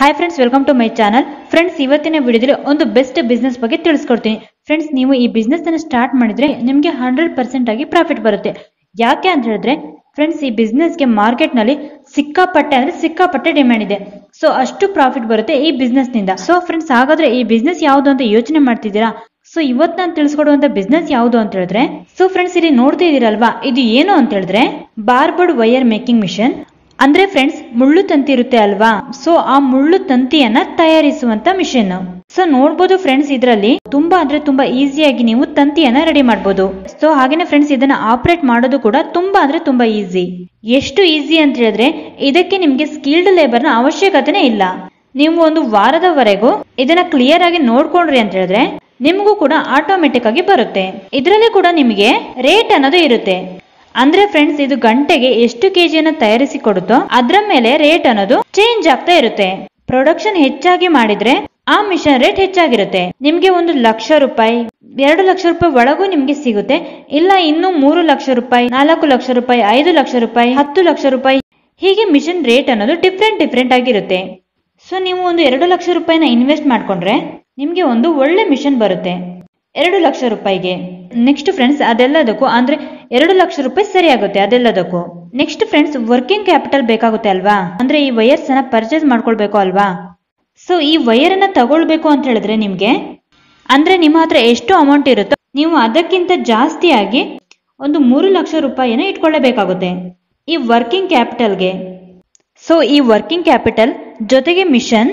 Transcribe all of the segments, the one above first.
hi friends welcome to my channel friends ಇವತ್ತಿನ ವಿಡಿಯೋದಲ್ಲಿ ಒಂದು ಬೆಸ್ಟ್ ಬಿಸ್ನೆಸ್ ಬಗ್ಗೆ ತಿಳಿಸ್ಕೊಡ್ತೀನಿ ಫ್ರೆಂಡ್ಸ್ ನೀವು ಈ ಬಿಸ್ನೆಸ್ ಅನ್ನು ಸ್ಟಾರ್ಟ್ ಮಾಡಿದ್ರೆ ನಿಮಗೆ ಹಂಡ್ರೆಡ್ ಪರ್ಸೆಂಟ್ ಆಗಿ ಪ್ರಾಫಿಟ್ ಬರುತ್ತೆ ಯಾಕೆ ಅಂತ ಹೇಳಿದ್ರೆ ಫ್ರೆಂಡ್ಸ್ ಈ ಬಿಸ್ನೆಸ್ಗೆ ಮಾರ್ಕೆಟ್ನಲ್ಲಿ ಸಿಕ್ಕಾಪಟ್ಟೆ ಅಂದ್ರೆ ಸಿಕ್ಕಾಪಟ್ಟೆ ಡಿಮ್ಯಾಂಡ್ ಇದೆ ಸೊ ಅಷ್ಟು ಪ್ರಾಫಿಟ್ ಬರುತ್ತೆ ಈ business ನಿಂದ ಸೊ ಫ್ರೆಂಡ್ಸ್ ಹಾಗಾದ್ರೆ ಈ ಬಿಸ್ನೆಸ್ ಯಾವುದು ಅಂತ ಯೋಚನೆ ಮಾಡ್ತಿದ್ದೀರಾ ಸೊ ಇವತ್ತು ನಾನು ತಿಳಿಸ್ಕೊಡುವಂತ ಬಿಸ್ನೆಸ್ ಯಾವುದು ಅಂತ ಹೇಳಿದ್ರೆ ಸೊ ಫ್ರೆಂಡ್ಸ್ ಇಲ್ಲಿ ನೋಡ್ತಾ ಇದೀರಲ್ವಾ ಇದು ಏನು ಅಂತ ಹೇಳಿದ್ರೆ ಬಾರ್ಬರ್ಡ್ ವೈರ್ ಮೇಕಿಂಗ್ ಮಿಷನ್ ಅಂದ್ರೆ ಫ್ರೆಂಡ್ಸ್ ಮುಳ್ಳು ತಂತಿ ಇರುತ್ತೆ ಅಲ್ವಾ ಸೊ ಆ ಮುಳ್ಳು ತಂತಿಯನ್ನ ತಯಾರಿಸುವಂತ ಮಿಷನ್ ಸೊ ನೋಡ್ಬೋದು ಫ್ರೆಂಡ್ಸ್ ಇದರಲ್ಲಿ ತುಂಬಾ ಅಂದ್ರೆ ತುಂಬಾ ಈಸಿಯಾಗಿ ನೀವು ತಂತಿಯನ್ನ ರೆಡಿ ಮಾಡ್ಬೋದು ಸೊ ಹಾಗೇನೆ ಫ್ರೆಂಡ್ಸ್ ಇದನ್ನ ಆಪರೇಟ್ ಮಾಡೋದು ಕೂಡ ತುಂಬಾ ಅಂದ್ರೆ ತುಂಬಾ ಈಸಿ ಎಷ್ಟು ಈಸಿ ಅಂತ ಹೇಳಿದ್ರೆ ಇದಕ್ಕೆ ನಿಮ್ಗೆ ಸ್ಕಿಲ್ಡ್ ಲೇಬರ್ನ ಅವಶ್ಯಕತೆನೇ ಇಲ್ಲ ನೀವು ಒಂದು ವಾರದವರೆಗೂ ಇದನ್ನ ಕ್ಲಿಯರ್ ಆಗಿ ನೋಡ್ಕೊಂಡ್ರಿ ಅಂತ ಹೇಳಿದ್ರೆ ನಿಮಗೂ ಕೂಡ ಆಟೋಮೆಟಿಕ್ ಆಗಿ ಬರುತ್ತೆ ಇದರಲ್ಲಿ ಕೂಡ ನಿಮಗೆ ರೇಟ್ ಅನ್ನೋದು ಇರುತ್ತೆ ಅಂದ್ರೆ ಫ್ರೆಂಡ್ಸ್ ಇದು ಗಂಟೆಗೆ ಎಷ್ಟು ಕೆಜಿಯನ್ನು ತಯಾರಿಸಿ ಕೊಡುತ್ತೋ ಅದ್ರ ಮೇಲೆ ರೇಟ್ ಅನ್ನೋದು ಚೇಂಜ್ ಆಗ್ತಾ ಇರುತ್ತೆ ಪ್ರೊಡಕ್ಷನ್ ಹೆಚ್ಚಾಗಿ ಮಾಡಿದ್ರೆ ಆ ಮಿಷನ್ ರೇಟ್ ಹೆಚ್ಚಾಗಿರುತ್ತೆ ನಿಮ್ಗೆ ಒಂದು ಲಕ್ಷ ರೂಪಾಯಿ ಎರಡು ಲಕ್ಷ ರೂಪಾಯಿ ಒಳಗೂ ನಿಮ್ಗೆ ಸಿಗುತ್ತೆ ಇಲ್ಲ ಇನ್ನು ಮೂರು ಲಕ್ಷ ರೂಪಾಯಿ ನಾಲ್ಕು ಲಕ್ಷ ರೂಪಾಯಿ ಐದು ಲಕ್ಷ ರೂಪಾಯಿ ಹತ್ತು ಲಕ್ಷ ರೂಪಾಯಿ ಹೀಗೆ ಮಿಷನ್ ರೇಟ್ ಅನ್ನೋದು ಡಿಫ್ರೆಂಟ್ ಡಿಫ್ರೆಂಟ್ ಆಗಿರುತ್ತೆ ಸೊ ನೀವು ಒಂದು ಎರಡು ಲಕ್ಷ ರೂಪಾಯಿನ ಇನ್ವೆಸ್ಟ್ ಮಾಡ್ಕೊಂಡ್ರೆ ನಿಮ್ಗೆ ಒಂದು ಒಳ್ಳೆ ಮಿಷನ್ ಬರುತ್ತೆ ಎರಡು ಲಕ್ಷ ರೂಪಾಯಿಗೆ ನೆಕ್ಸ್ಟ್ ಫ್ರೆಂಡ್ಸ್ ಅದೆಲ್ಲದಕ್ಕೂ ಅಂದ್ರೆ ಎರಡು ಲಕ್ಷ ರೂಪಾಯಿ ಸರಿ ಆಗುತ್ತೆ ಅದೆಲ್ಲದಕ್ಕೂ ನೆಕ್ಸ್ಟ್ ಫ್ರೆಂಡ್ಸ್ ವರ್ಕಿಂಗ್ ಕ್ಯಾಪಿಟಲ್ ಬೇಕಾಗುತ್ತೆ ಅಲ್ವಾ ಅಂದ್ರೆ ಈ ವೈರ್ಸ್ ಅನ್ನ ಪರ್ಚೇಸ್ ಮಾಡ್ಕೊಳ್ಬೇಕು ಅಲ್ವಾ ಸೊ ಈ ವೈರ್ ಅನ್ನ ತಗೊಳ್ಬೇಕು ಅಂತ ಹೇಳಿದ್ರೆ ನಿಮ್ಗೆ ಅಂದ್ರೆ ನಿಮ್ಮ ಹತ್ರ ಎಷ್ಟು ಅಮೌಂಟ್ ಇರುತ್ತೋ ನೀವು ಅದಕ್ಕಿಂತ ಜಾಸ್ತಿಯಾಗಿ ಒಂದು ಮೂರು ಲಕ್ಷ ರೂಪಾಯಿನ ಇಟ್ಕೊಳ್ಳೇಬೇಕಾಗುತ್ತೆ ಈ ವರ್ಕಿಂಗ್ ಕ್ಯಾಪಿಟಲ್ಗೆ ಸೊ ಈ ವರ್ಕಿಂಗ್ ಕ್ಯಾಪಿಟಲ್ ಜೊತೆಗೆ ಮಿಷನ್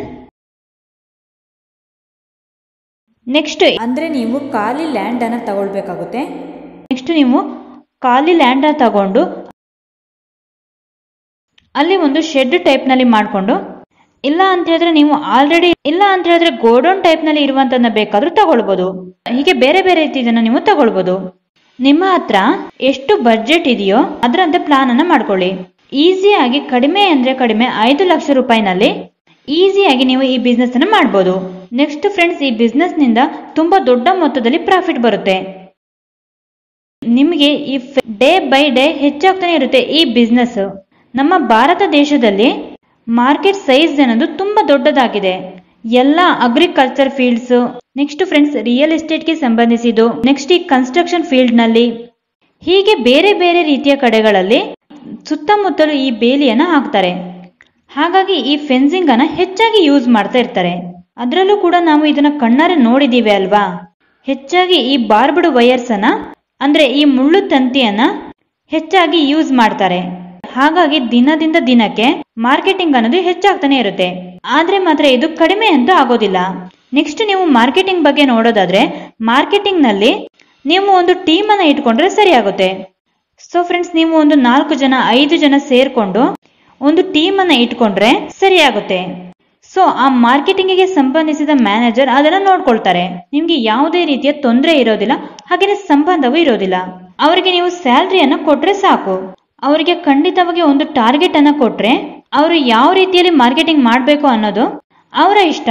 ನೆಕ್ಸ್ಟ್ ಅಂದ್ರೆ ನೀವು ಖಾಲಿ ಲ್ಯಾಂಡ್ ಅನ್ನ ತಗೊಳ್ಬೇಕಾಗುತ್ತೆ ನೆಕ್ಸ್ಟ್ ನೀವು ಖಾಲಿ ಲ್ಯಾಂಡ್ ಅನ್ನ ತಗೊಂಡು ಅಲ್ಲಿ ಒಂದು ಶೆಡ್ ಟೈಪ್ ನಲ್ಲಿ ಮಾಡ್ಕೊಂಡು ಇಲ್ಲ ಅಂತ ಹೇಳಿದ್ರೆ ನೀವು ಆಲ್ರೆಡಿ ಇಲ್ಲ ಅಂತ ಹೇಳಿದ್ರೆ ಗೋಡೌನ್ ಟೈಪ್ ನಲ್ಲಿ ಇರುವಂತದನ್ನ ಬೇಕಾದ್ರೂ ತಗೊಳ್ಬಹುದು ಹೀಗೆ ಬೇರೆ ಬೇರೆ ರೀತಿಯನ್ನ ನೀವು ತಗೊಳ್ಬಹುದು ನಿಮ್ಮ ಹತ್ರ ಎಷ್ಟು ಬಡ್ಜೆಟ್ ಇದೆಯೋ ಅದರಂತೆ ಪ್ಲಾನ್ ಅನ್ನ ಮಾಡ್ಕೊಳ್ಳಿ ಈಸಿಯಾಗಿ ಕಡಿಮೆ ಅಂದ್ರೆ ಕಡಿಮೆ ಐದು ಲಕ್ಷ ರೂಪಾಯಿನಲ್ಲಿ ಈಸಿಯಾಗಿ ನೀವು ಈ ಬಿಸ್ನೆಸ್ ಅನ್ನ ಮಾಡ್ಬೋದು ನೆಕ್ಸ್ಟ್ ಫ್ರೆಂಡ್ಸ್ ಈ ಬಿಸ್ನೆಸ್ ನಿಂದ ತುಂಬಾ ದೊಡ್ಡ ಮೊತ್ತದಲ್ಲಿ ಪ್ರಾಫಿಟ್ ಬರುತ್ತೆ ನಿಮಗೆ ಈ ಡೇ ಬೈ ಡೇ ಹೆಚ್ಚಾಗ್ತಾನೆ ಇರುತ್ತೆ ಈ ಬಿಸ್ನೆಸ್ ನಮ್ಮ ಭಾರತ ದೇಶದಲ್ಲಿ ಮಾರ್ಕೆಟ್ ಸೈಜ್ ಅನ್ನೋದು ತುಂಬಾ ದೊಡ್ಡದಾಗಿದೆ ಎಲ್ಲ agriculture fields next friends real ಎಸ್ಟೇಟ್ಗೆ ಸಂಬಂಧಿಸಿದ್ದು ನೆಕ್ಸ್ಟ್ ಈ ಕನ್ಸ್ಟ್ರಕ್ಷನ್ ಫೀಲ್ಡ್ ನಲ್ಲಿ ಹೀಗೆ ಬೇರೆ ಬೇರೆ ರೀತಿಯ ಕಡೆಗಳಲ್ಲಿ ಸುತ್ತಮುತ್ತಲು ಈ ಬೇಲಿಯನ್ನ ಹಾಕ್ತಾರೆ ಹಾಗಾಗಿ ಈ ಫೆನ್ಸಿಂಗ್ ಅನ್ನ ಹೆಚ್ಚಾಗಿ ಯೂಸ್ ಮಾಡ್ತಾ ಇರ್ತಾರೆ ಅದರಲ್ಲೂ ಕೂಡ ನಾವು ಇದನ್ನ ಕಣ್ಣಾರೆ ನೋಡಿದೀವಿ ಅಲ್ವಾ ಹೆಚ್ಚಾಗಿ ಈ ಬಾರ್ಬಡ್ ವೈರ್ಸ್ ಅನ್ನ ಅಂದ್ರೆ ಈ ಮುಳ್ಳು ತಂತಿಯನ್ನ ಹೆಚ್ಚಾಗಿ ಯೂಸ್ ಮಾಡ್ತಾರೆ ಹಾಗಾಗಿ ದಿನದಿಂದ ದಿನಕ್ಕೆ ಮಾರ್ಕೆಟಿಂಗ್ ಅನ್ನೋದು ಹೆಚ್ಚಾಗ್ತಾನೆ ಇರುತ್ತೆ ಆದ್ರೆ ಮಾತ್ರ ಇದು ಕಡಿಮೆ ಅಂತ ಆಗೋದಿಲ್ಲ ನೆಕ್ಸ್ಟ್ ನೀವು ಮಾರ್ಕೆಟಿಂಗ್ ಬಗ್ಗೆ ನೋಡೋದಾದ್ರೆ ಮಾರ್ಕೆಟಿಂಗ್ ನಲ್ಲಿ ನೀವು ಒಂದು ಟೀಮ್ ಅನ್ನ ಇಟ್ಕೊಂಡ್ರೆ ಸರಿ ಆಗುತ್ತೆ ಸೊ ಫ್ರೆಂಡ್ಸ್ ನೀವು ಒಂದು ನಾಲ್ಕು ಜನ ಐದು ಜನ ಸೇರ್ಕೊಂಡು ಒಂದು ಟೀಮ್ ಅನ್ನ ಇಟ್ಕೊಂಡ್ರೆ ಸರಿ ಆಗುತ್ತೆ ಸೊ ಆ ಮಾರ್ಕೆಟಿಂಗಿಗೆ ಸಂಬಂಧಿಸಿದ ಮ್ಯಾನೇಜರ್ ಅದನ್ನ ನೋಡ್ಕೊಳ್ತಾರೆ ನಿಮ್ಗೆ ಯಾವುದೇ ರೀತಿಯ ತೊಂದರೆ ಇರೋದಿಲ್ಲ ಹಾಗೇನೆ ಸಂಬಂಧವೂ ಇರೋದಿಲ್ಲ ಅವರಿಗೆ ನೀವು ಸ್ಯಾಲ್ರಿಯನ್ನ ಕೊಟ್ರೆ ಸಾಕು ಅವರಿಗೆ ಖಂಡಿತವಾಗಿ ಒಂದು ಟಾರ್ಗೆಟ್ ಅನ್ನ ಕೊಟ್ರೆ ಅವರು ಯಾವ ರೀತಿಯಲ್ಲಿ ಮಾರ್ಕೆಟಿಂಗ್ ಮಾಡಬೇಕು ಅನ್ನೋದು ಅವರ ಇಷ್ಟ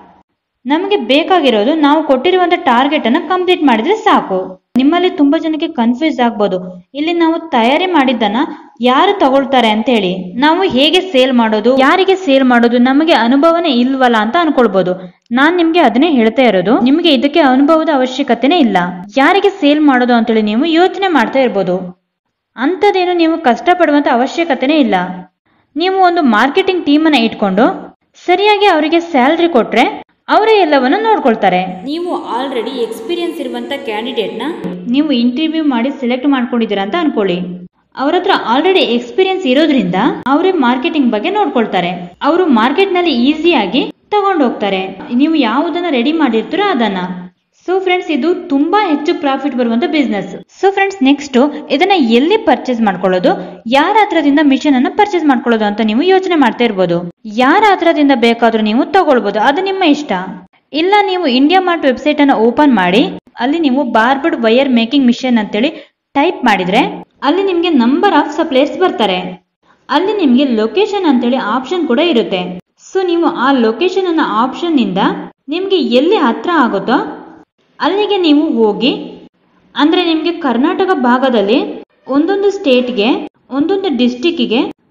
ನಮಗೆ ಬೇಕಾಗಿರೋದು ನಾವು ಕೊಟ್ಟಿರುವಂತ ಟಾರ್ಗೆಟ್ ಅನ್ನ ಕಂಪ್ಲೀಟ್ ಮಾಡಿದ್ರೆ ಸಾಕು ನಿಮ್ಮಲ್ಲಿ ತುಂಬಾ ಜನಕ್ಕೆ ಕನ್ಫ್ಯೂಸ್ ಆಗ್ಬೋದು ಇಲ್ಲಿ ನಾವು ತಯಾರಿ ಮಾಡಿದ್ದನ್ನ ಯಾರು ತಗೊಳ್ತಾರೆ ಅಂತ ಹೇಳಿ ನಾವು ಹೇಗೆ ಸೇಲ್ ಮಾಡೋದು ಯಾರಿಗೆ ಸೇಲ್ ಮಾಡೋದು ನಮಗೆ ಅನುಭವನೇ ಇಲ್ವಲ್ಲ ಅಂತ ಅನ್ಕೊಳ್ಬಹುದು ನಾನ್ ನಿಮ್ಗೆ ಅದನ್ನೇ ಹೇಳ್ತಾ ಇರೋದು ನಿಮ್ಗೆ ಇದಕ್ಕೆ ಅನುಭವದ ಅವಶ್ಯಕತೆನೇ ಇಲ್ಲ ಯಾರಿಗೆ ಸೇಲ್ ಮಾಡೋದು ಅಂತೇಳಿ ನೀವು ಯೋಚನೆ ಮಾಡ್ತಾ ಇರ್ಬೋದು ಅಂಥದ್ದೇನು ನೀವು ಕಷ್ಟಪಡುವಂತ ಅವಶ್ಯಕತೆನೇ ಇಲ್ಲ ನೀವು ಒಂದು ಮಾರ್ಕೆಟಿಂಗ್ ಟೀಮ್ ಅನ್ನ ಇಟ್ಕೊಂಡು ಸರಿಯಾಗಿ ಅವರಿಗೆ ಸ್ಯಾಲ್ರಿ ಕೊಟ್ರೆ ಅವರೇ ಎಲ್ಲವನ್ನು ನೋಡ್ಕೊಳ್ತಾರೆ ನೀವು ಆಲ್ರೆಡಿ ಎಕ್ಸ್ಪೀರಿಯನ್ಸ್ ಇರುವಂತ ಕ್ಯಾಂಡಿಡೇಟ್ನ ನೀವು ಇಂಟರ್ವ್ಯೂ ಮಾಡಿ ಸೆಲೆಕ್ಟ್ ಮಾಡ್ಕೊಂಡಿದ್ದೀರಾ ಅಂತ ಅನ್ಕೊಳ್ಳಿ ಅವ್ರ ಹತ್ರ ಆಲ್ರೆಡಿ ಎಕ್ಸ್ಪೀರಿಯನ್ಸ್ ಇರೋದ್ರಿಂದ ಅವರೇ ಮಾರ್ಕೆಟಿಂಗ್ ಬಗ್ಗೆ ನೋಡ್ಕೊಳ್ತಾರೆ ಅವರು ಮಾರ್ಕೆಟ್ ನಲ್ಲಿ ಈಸಿಯಾಗಿ ತಗೊಂಡು ಹೋಗ್ತಾರೆ ನೀವು ಯಾವುದನ್ನ ರೆಡಿ ಮಾಡಿರ್ತೀರೋ ಅದನ್ನ ಸೊ ಫ್ರೆಂಡ್ಸ್ ಇದು ತುಂಬಾ ಹೆಚ್ಚು ಪ್ರಾಫಿಟ್ ಬರುವಂತ ಬಿಸ್ನೆಸ್ ಸೊ ಫ್ರೆಂಡ್ಸ್ ನೆಕ್ಸ್ಟ್ ಇದನ್ನ ಎಲ್ಲಿ ಪರ್ಚೇಸ್ ಮಾಡ್ಕೊಳ್ಳೋದು ಯಾರ ಹತ್ರದಿಂದ ಮಿಷನ್ ಅನ್ನ ಪರ್ಚೇಸ್ ಮಾಡ್ಕೊಳ್ಳೋದು ಅಂತ ನೀವು ಯೋಚನೆ ಮಾಡ್ತಾ ಇರ್ಬೋದು ಯಾರ ಹತ್ರದಿಂದ ಬೇಕಾದ್ರೂ ನೀವು ತಗೊಳ್ಬೋದು ಅದು ನಿಮ್ಮ ಇಷ್ಟ ಇಲ್ಲ ನೀವು ಇಂಡಿಯಾ ಮಾರ್ಟ್ ವೆಬ್ಸೈಟ್ ಅನ್ನ ಓಪನ್ ಮಾಡಿ ಅಲ್ಲಿ ನೀವು ಬಾರ್ಬರ್ಡ್ ವೈರ್ ಮೇಕಿಂಗ್ ಮಿಷನ್ ಅಂತೇಳಿ ಟೈಪ್ ಮಾಡಿದ್ರೆ ಅಲ್ಲಿ ನಿಮ್ಗೆ ನಂಬರ್ ಆಫ್ ಸಪ್ಲೈಯರ್ಸ್ ಬರ್ತಾರೆ ಅಲ್ಲಿ ನಿಮ್ಗೆ ಲೊಕೇಶನ್ ಅಂತೇಳಿ ಆಪ್ಷನ್ ಕೂಡ ಇರುತ್ತೆ ಸೊ ನೀವು ಆ ಲೊಕೇಶನ್ ಅನ್ನ ಆಪ್ಷನ್ ನಿಂದ ನಿಮ್ಗೆ ಎಲ್ಲಿ ಹತ್ರ ಆಗುತ್ತೋ ಅಲ್ಲಿಗೆ ನೀವು ಹೋಗಿ ಅಂದ್ರೆ ನಿಮ್ಗೆ ಕರ್ನಾಟಕ ಭಾಗದಲ್ಲಿ ಒಂದೊಂದು ಸ್ಟೇಟ್ಗೆ ಒಂದೊಂದು ಡಿಸ್ಟಿಕ್ಗೆ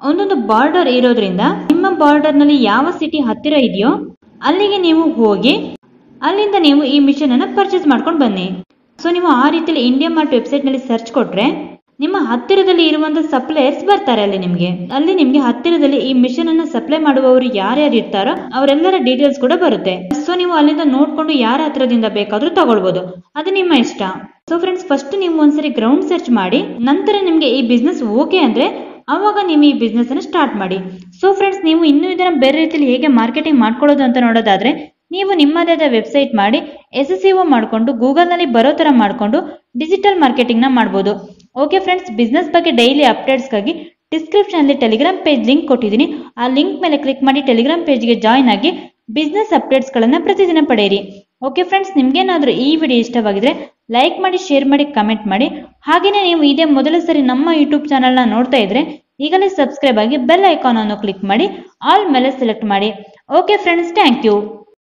ಒಂದೊಂದು ಬಾರ್ಡರ್ ಇರೋದ್ರಿಂದ ನಿಮ್ಮ ಬಾರ್ಡರ್ ನಲ್ಲಿ ಯಾವ ಸಿಟಿ ಹತ್ತಿರ ಇದೆಯೋ ಅಲ್ಲಿಗೆ ನೀವು ಹೋಗಿ ಅಲ್ಲಿಂದ ನೀವು ಈ ಮಿಷನ್ ಅನ್ನ ಪರ್ಚೇಸ್ ಮಾಡ್ಕೊಂಡು ಬನ್ನಿ ಸೊ ನೀವು ಆ ರೀತಿಯಲ್ಲಿ ಇಂಡಿಯಾ ಮಾರ್ಟ್ ವೆಬ್ಸೈಟ್ ನಲ್ಲಿ ಸರ್ಚ್ ಕೊಟ್ರೆ ನಿಮ್ಮ ಹತ್ತಿರದಲ್ಲಿ ಇರುವಂತಹ ಸಪ್ಲೈಯರ್ಸ್ ಬರ್ತಾರೆ ಅಲ್ಲಿ ನಿಮ್ಗೆ ಅಲ್ಲಿ ನಿಮ್ಗೆ ಹತ್ತಿರದಲ್ಲಿ ಈ ಮಿಷನ್ ಅನ್ನ ಸಪ್ಲೈ ಮಾಡುವವರು ಯಾರ್ಯಾರು ಇರ್ತಾರೋ ಅವರೆಲ್ಲರ ಡೀಟೇಲ್ಸ್ ಕೂಡ ಬರುತ್ತೆ ಸೊ ನೀವು ಅಲ್ಲಿಂದ ನೋಡ್ಕೊಂಡು ಯಾರ ಹತ್ರದಿಂದ ಬೇಕಾದ್ರೂ ತಗೊಳ್ಬಹುದು ಅದು ನಿಮ್ಮ ಇಷ್ಟ ಸೊ ಫ್ರೆಂಡ್ಸ್ ಫಸ್ಟ್ ನೀವು ಒಂದ್ಸರಿ ಗ್ರೌಂಡ್ ಸರ್ಚ್ ಮಾಡಿ ನಂತರ ನಿಮ್ಗೆ ಈ ಬಿಸ್ನೆಸ್ ಓಕೆ ಅಂದ್ರೆ ಅವಾಗ ನೀವು ಈ ಬಿಸ್ನೆಸ್ ಅನ್ನು ಸ್ಟಾರ್ಟ್ ಮಾಡಿ ಸೊ ಫ್ರೆಂಡ್ಸ್ ನೀವು ಇನ್ನೂ ಇದನ್ನ ಬೇರೆ ರೀತಿಯಲ್ಲಿ ಹೇಗೆ ಮಾರ್ಕೆಟಿಂಗ್ ಮಾಡ್ಕೊಳ್ಳೋದು ಅಂತ ನೋಡೋದಾದ್ರೆ ನೀವು ನಿಮ್ಮದೇ ಆದ ವೆಬ್ಸೈಟ್ ಮಾಡಿ ಎಸ್ ಎಸ್ ಒ ಮಾಡಿಕೊಂಡು ಗೂಗಲ್ನಲ್ಲಿ ಬರೋ ಥರ ಮಾಡಿಕೊಂಡು ಡಿಜಿಟಲ್ ಮಾರ್ಕೆಟಿಂಗ್ನ ಮಾಡ್ಬೋದು ಓಕೆ ಫ್ರೆಂಡ್ಸ್ ಬಿಸ್ನೆಸ್ ಬಗ್ಗೆ ಡೈಲಿ ಅಪ್ಡೇಟ್ಸ್ಗಾಗಿ ಡಿಸ್ಕ್ರಿಪ್ಷನಲ್ಲಿ ಟೆಲಿಗ್ರಾಮ್ ಪೇಜ್ ಲಿಂಕ್ ಕೊಟ್ಟಿದ್ದೀನಿ ಆ ಲಿಂಕ್ ಮೇಲೆ ಕ್ಲಿಕ್ ಮಾಡಿ ಟೆಲಿಗ್ರಾಮ್ ಪೇಜ್ಗೆ ಜಾಯ್ನ್ ಆಗಿ ಬಿಸ್ನೆಸ್ ಅಪ್ಡೇಟ್ಸ್ಗಳನ್ನು ಪ್ರತಿದಿನ ಪಡೆಯಿರಿ ಓಕೆ ಫ್ರೆಂಡ್ಸ್ ನಿಮ್ಗೇನಾದರೂ ಈ ವಿಡಿಯೋ ಇಷ್ಟವಾಗಿದ್ರೆ ಲೈಕ್ ಮಾಡಿ ಶೇರ್ ಮಾಡಿ ಕಮೆಂಟ್ ಮಾಡಿ ಹಾಗೆಯೇ ನೀವು ಇದೇ ಮೊದಲ ಸರಿ ನಮ್ಮ ಯೂಟ್ಯೂಬ್ ಚಾನಲ್ನ ನೋಡ್ತಾ ಇದ್ರೆ ಈಗಲೇ ಸಬ್ಸ್ಕ್ರೈಬ್ ಆಗಿ ಬೆಲ್ ಐಕಾನ್ ಅನ್ನು ಕ್ಲಿಕ್ ಮಾಡಿ ಆಲ್ ಮೇಲೆ ಸೆಲೆಕ್ಟ್ ಮಾಡಿ ಓಕೆ ಫ್ರೆಂಡ್ಸ್ ಥ್ಯಾಂಕ್ ಯು